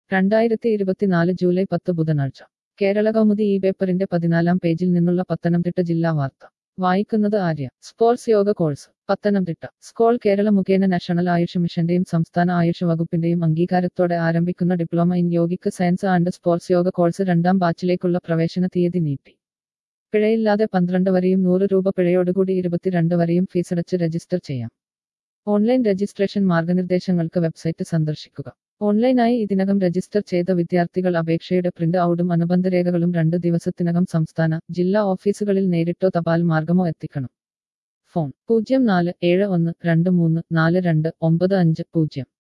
രണ്ടായിരത്തി ഇരുപത്തിനാല് ജൂലൈ പത്ത് ബുധനാഴ്ച കേരള കൗമുദി ഈ പേപ്പറിന്റെ പതിനാലാം പേജിൽ നിന്നുള്ള പത്തനംതിട്ട ജില്ലാ വാർത്ത വായിക്കുന്നത് Arya sports yoga course Pathanamthitta SCOLE Kerala മുഖേന നാഷണൽ ആയുഷ് മിഷന്റെയും സംസ്ഥാന ആയുഷ് വകുപ്പിന്റെയും അംഗീകാരത്തോടെ ആരംഭിക്കുന്ന diploma in yogic science and sports yoga course രണ്ടാം ബാച്ചിലേക്കുള്ള പ്രവേശന തീയതി നീട്ടി പിഴയില്ലാതെ പന്ത്രണ്ട് വരെയും നൂറ് രൂപ പിഴയോടുകൂടി ഇരുപത്തിരണ്ട് വരെയും ഫീസടച്ച് രജിസ്റ്റർ ചെയ്യാം ഓൺലൈൻ രജിസ്ട്രേഷൻ മാർഗനിർദ്ദേശങ്ങൾക്ക് വെബ്സൈറ്റ് സന്ദർശിക്കുക ഓൺലൈനായി ഇതിനകം രജിസ്റ്റർ ചെയ്ത വിദ്യാർത്ഥികൾ അപേക്ഷയുടെ പ്രിന്റ് ഔട്ടും അനുബന്ധ രേഖകളും രണ്ട് ദിവസത്തിനകം സംസ്ഥാന ജില്ലാ ഓഫീസുകളിൽ നേരിട്ടോ തപാൽ മാർഗമോ എത്തിക്കണം ഫോൺ പൂജ്യം നാല് ഏഴ് ഒന്ന് രണ്ട് മൂന്ന് നാല് രണ്ട് ഒമ്പത് അഞ്ച് പൂജ്യം